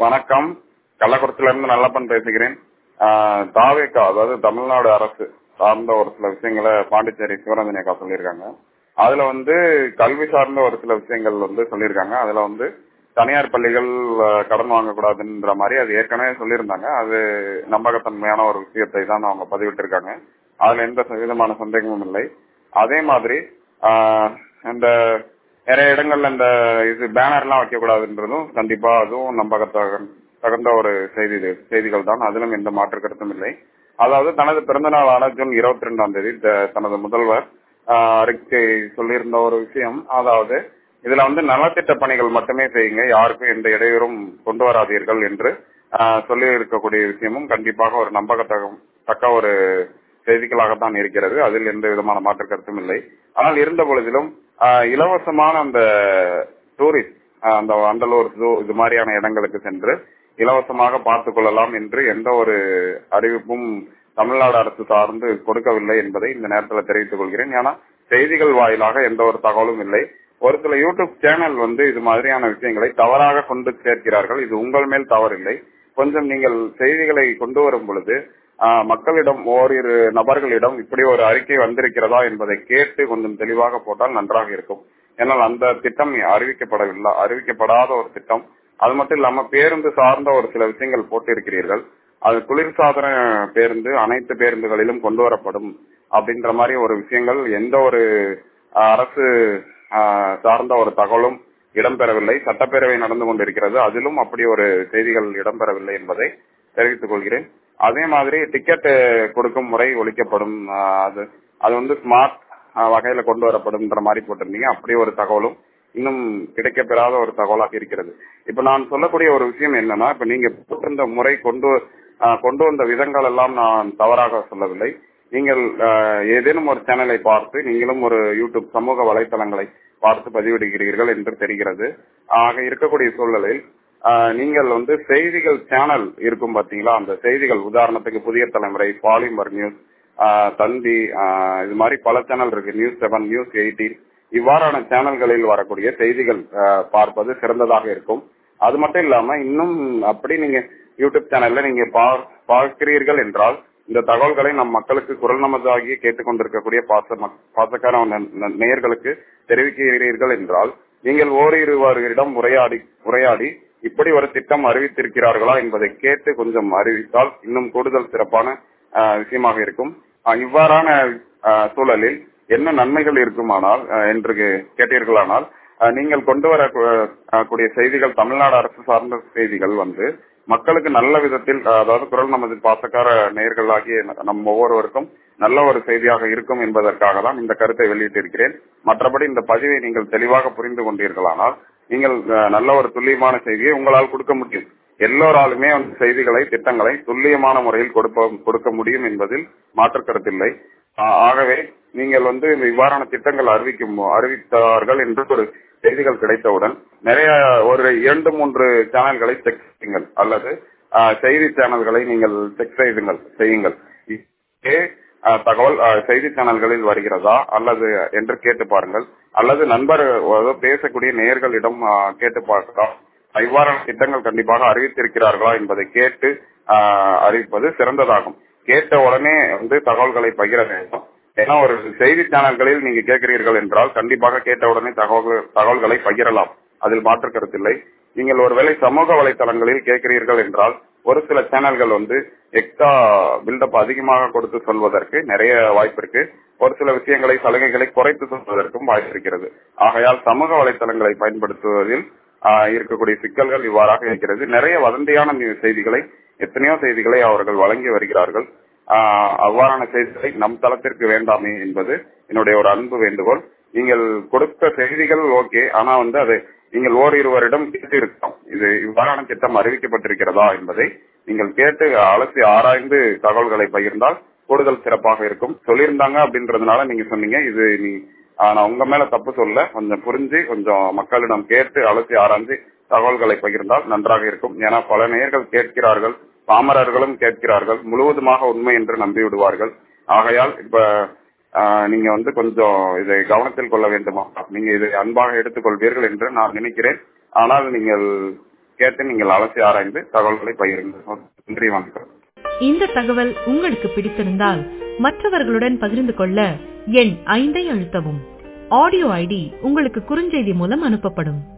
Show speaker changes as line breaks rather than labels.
வணக்கம் கள்ளக்குறிச்சியில இருந்து நல்லப்பன் பேசுகிறேன் ஆஹ் தாவேக்கா அதாவது தமிழ்நாடு அரசு சார்ந்த ஒரு சில விஷயங்களை பாண்டிச்சேரி சிவரஞ்சனி அக்கா சொல்லியிருக்காங்க அதுல வந்து கல்வி சார்ந்த ஒரு சில விஷயங்கள் வந்து சொல்லியிருக்காங்க அதுல வந்து தனியார் பள்ளிகள் ஆஹ், கடன் வாங்கக்கூடாதுன்ற மாதிரி அது ஏற்கனவே சொல்லியிருந்தாங்க அது நம்பகத்தன்மையான ஒரு விஷயத்தை தான் அவங்க பதிவிட்டிருக்காங்க அதுல எந்த விதமான சந்தேகமும் இல்லை அதே மாதிரி ஆஹ், இந்த நிறைய இடங்கள்ல இந்த இது பேனர் எல்லாம் வைக்க கூடாதுன்றதும் கண்டிப்பா அதுவும் நம்பகத்தக தகுந்த ஒரு செய்தி செய்திகள் தான் அதிலும் எந்த மாற்று கருத்தும் இல்லை அதாவது தனது பிறந்த நாளான ஜூன் இருபத்தி ரெண்டாம் தேதி த- தனது முதல்வர் ஆஹ், அறிக்கை சொல்லியிருந்த ஒரு விஷயம் அதாவது இதுல வந்து நலத்திட்ட பணிகள் மட்டுமே செய்யுங்க யாருக்கும் எந்த இடையூறும் கொண்டு வராதீர்கள் என்று ஆஹ், சொல்லி இருக்கக்கூடிய விஷயமும் கண்டிப்பாக ஒரு நம்பகத்தக தக்க ஒரு செய்திகளாகத்தான் இருக்கிறது அதில் எந்த விதமான மாற்று கருத்தும் இல்லை ஆனால் இருந்த பொழுதிலும் ஆஹ், இலவசமான அந்த டூரிஸ்ட் அந்த அண்டலூர் ஜூ இது மாதிரியான இடங்களுக்கு சென்று இலவசமாக பார்த்துக் கொள்ளலாம் என்று எந்த ஒரு அறிவிப்பும் தமிழ்நாடு அரசு சார்ந்து கொடுக்கவில்லை என்பதை இந்த நேரத்தில் தெரிவித்துக் கொள்கிறேன் ஏன்னா செய்திகள் வாயிலாக எந்த ஒரு தகவலும் இல்லை ஒரு சில யூடியூப் சேனல் வந்து இது மாதிரியான விஷயங்களை தவறாக கொண்டு சேர்க்கிறார்கள் இது உங்கள் மேல் தவறில்லை கொஞ்சம் நீங்கள் செய்திகளை கொண்டு வரும் பொழுது ஆஹ், மக்களிடம் ஓரிரு நபர்களிடம் இப்படி ஒரு அறிக்கை வந்திருக்கிறதா என்பதை கேட்டு கொஞ்சம் தெளிவாக போட்டால் நன்றாக இருக்கும் ஏன்னால் அந்த திட்டம் அறிவிக்கப்படவில்லை அறிவிக்கப்படாத ஒரு திட்டம் அது மட்டும் இல்லாம பேருந்து சார்ந்த ஒரு சில விஷயங்கள் போட்டிருக்கிறீர்கள் அது குளிர்சாதன பேருந்து அனைத்து பேருந்துகளிலும் கொண்டு வரப்படும் அப்படின்ற மாதிரி ஒரு விஷயங்கள் எந்த ஒரு ஆஹ், அரசு ஆஹ், சார்ந்த ஒரு தகவலும் இடம்பெறவில்லை சட்டப்பேரவை நடந்து கொண்டிருக்கிறது அதிலும் அப்படி ஒரு செய்திகள் இடம்பெறவில்லை என்பதை தெரிவித்துக் கொள்கிறேன் அதே மாதிரி டிக்கெட் கொடுக்கும் முறை ஒழிக்கப்படும் ஆஹ், அது அது வந்து ஸ்மார்ட் வகையில கொண்டு வரப்படும்ன்ற மாதிரி போட்டிருந்தீங்க அப்படி ஒரு தகவலும் இன்னும் கிடைக்கப்பெறாத ஒரு தகவலாக இருக்கிறது இப்ப நான் சொல்லக்கூடிய ஒரு விஷயம் என்னன்னா இப்ப நீங்க போட்டிருந்த முறை கொண்டு ஆஹ், கொண்டு வந்த விதங்கள் எல்லாம் நான் தவறாக சொல்லவில்லை நீங்கள் ஆஹ், ஏதேனும் ஒரு சேனலை பார்த்து நீங்களும் ஒரு யூடியூப் சமூக வலைத்தளங்களை பார்த்து பதிவிடுகிறீர்கள் என்று தெரிகிறது ஆக இருக்கக்கூடிய சூழலில் ஆஹ், நீங்கள் வந்து செய்திகள் சேனல் இருக்கும் பாத்தீங்களா அந்த செய்திகள் உதாரணத்துக்கு புதிய தலைமுறை பாலிமர் நியூஸ் ஆஹ், தந்தி ஆஹ், இது மாதிரி பல சேனல் இருக்கு நியூஸ் செவன் நியூஸ் எயிட்டீன் இவ்வாறான சேனல்களில் வரக்கூடிய செய்திகள் ஆஹ், பார்ப்பது சிறந்ததாக இருக்கும் அது மட்டும் இல்லாம இன்னும் அப்படி நீங்க யூடியூப் சேனல்ல நீங்க பா- பார்க்கிறீர்கள் என்றால் இந்த தகவல்களை நம் மக்களுக்கு குரல் நமதாகி கேட்டுக்கொண்டிருக்கக்கூடிய பாச மக்- பாசக்கார ந- ந- நேயர்களுக்கு தெரிவிக்கிறீர்கள் என்றால் நீங்கள் ஓரிருவரிடம் உரையாடி உரையாடி இப்படி ஒரு திட்டம் அறிவித்திருக்கிறார்களா என்பதை கேட்டு கொஞ்சம் அறிவித்தால் இன்னும் கூடுதல் சிறப்பான ஆஹ், விஷயமாக இருக்கும் ஆஹ், இவ்வாறான ஆஹ், சூழலில் என்ன நன்மைகள் இருக்குமானால் ஆஹ், என்று கேட்டீர்களானால் ஆஹ், நீங்கள் கொண்டு வர ஆஹ், கூடிய செய்திகள் தமிழ்நாடு அரசு சார்ந்த செய்திகள் வந்து மக்களுக்கு நல்ல விதத்தில் ஆஹ், அதாவது குரல் நமது பாசக்கார நேயர்களாகிய நம் ஒவ்வொருவருக்கும் நல்ல ஒரு செய்தியாக இருக்கும் என்பதற்காக தான் இந்த கருத்தை வெளியிட்டிருக்கிறேன் மற்றபடி இந்த பதிவை நீங்கள் தெளிவாக புரிந்து கொண்டீர்களானால் நீங்கள் ஆஹ், நல்ல ஒரு துல்லியமான செய்தியை உங்களால் கொடுக்க முடியும் எல்லோராலுமே அந்த செய்திகளை திட்டங்களை துல்லியமான முறையில் கொடுப்ப கொடுக்க முடியும் என்பதில் மாற்று கருத்தில்லை ஆஹ், ஆகவே நீங்கள் வந்து இந்த இவ்வாறான திட்டங்கள் அறிவிக்கும் அறிவித்தார்கள் என்று ஒரு செய்திகள் கிடைத்தவுடன் நிறைய ஒரு இரண்டு மூன்று சேனல்களை செக் செய்யுங்கள் அல்லது ஆஹ், செய்தி சேனல்களை நீங்கள் செக் செய்துங்கள் செய்யுங்கள் இதே ஆஹ், தகவல் ஆஹ், செய்தி சேனல்களில் வருகிறதா அல்லது என்று கேட்டு பாருங்கள் அல்லது நண்பர் அதாவது பேசக்கூடிய நேயர்களிடம் ஆஹ், கேட்டு பார்க்கலாம் இவ்வாறான திட்டங்கள் கண்டிப்பாக அறிவித்திருக்கிறார்களா என்பதை கேட்டு ஆஹ், அறிவிப்பது சிறந்ததாகும் கேட்ட உடனே வந்து தகவல்களை பகிர வேண்டும் ஏன்னா ஒரு செய்தி சேனல்களில் நீங்க கேட்கிறீர்கள் என்றால் கண்டிப்பாக கேட்ட உடனே தகவல்கள் தகவல்களை பகிரலாம் அதில் மாற்று கருத்தில்லை நீங்கள் ஒருவேளை சமூக வலைத்தளங்களில் கேட்கிறீர்கள் என்றால் ஒரு சில சேனல்கள் வந்து எக்ஸ்ட்ரா பில்டப் அதிகமாக கொடுத்து சொல்வதற்கு நிறைய வாய்ப்பு இருக்கு ஒரு சில விஷயங்களை சலுகைகளை குறைத்து சொல்வதற்கும் வாய்ப்பு இருக்கிறது ஆகையால் சமூக வலைத்தளங்களை பயன்படுத்துவதில் ஆஹ், இருக்கக்கூடிய சிக்கல்கள் இவ்வாறாக இருக்கிறது நிறைய வதந்தியான நியூ- செய்திகளை எத்தனையோ செய்திகளை அவர்கள் வழங்கி வருகிறார்கள் ஆஹ், அவ்வாறான செய்திகளை நம் தளத்திற்கு வேண்டாமே என்பது என்னுடைய ஒரு அன்பு வேண்டுகோள் நீங்கள் கொடுத்த செய்திகள் ஓகே ஆனா வந்து அது நீங்கள் ஓரிருவரிடம் கேட்டு இருக்கலாம் இது இவ்வாறான திட்டம் அறிவிக்கப்பட்டிருக்கிறதா என்பதை நீங்கள் கேட்டு அலசி ஆராய்ந்து தகவல்களை பகிர்ந்தால் கூடுதல் சிறப்பாக இருக்கும் சொல்லியிருந்தாங்க அப்படின்றதுனால நீங்க சொன்னீங்க இது நீ ஆஹ், நான் உங்க மேல தப்பு சொல்ல கொஞ்சம் புரிஞ்சு கொஞ்சம் மக்களிடம் கேட்டு அலசி ஆராய்ந்து தகவல்களை பகிர்ந்தால் நன்றாக இருக்கும் ஏன்னா பல நேயர்கள் கேட்கிறார்கள் பாமரர்களும் கேட்கிறார்கள் முழுவதுமாக உண்மை என்று நம்பி விடுவார்கள் ஆகையால் இப்ப ஆஹ், நீங்க வந்து கொஞ்சம் இதை கவனத்தில் கொள்ள வேண்டுமா நீங்க இதை அன்பாக எடுத்துக்கொள்வீர்கள் என்று நான் நினைக்கிறேன் ஆனால் நீங்கள் கேட்டு நீங்கள் அலசி ஆராய்ந்து தகவல்களை பகிருங்கள் நன்றி வணக்கம்
இந்த தகவல் உங்களுக்கு பிடித்திருந்தால் மற்றவர்களுடன் பகிர்ந்து கொள்ள எண் ஐந்தை அழுத்தவும் ஆடியோ ஐடி உங்களுக்கு குறுஞ்செய்தி மூலம் அனுப்பப்படும்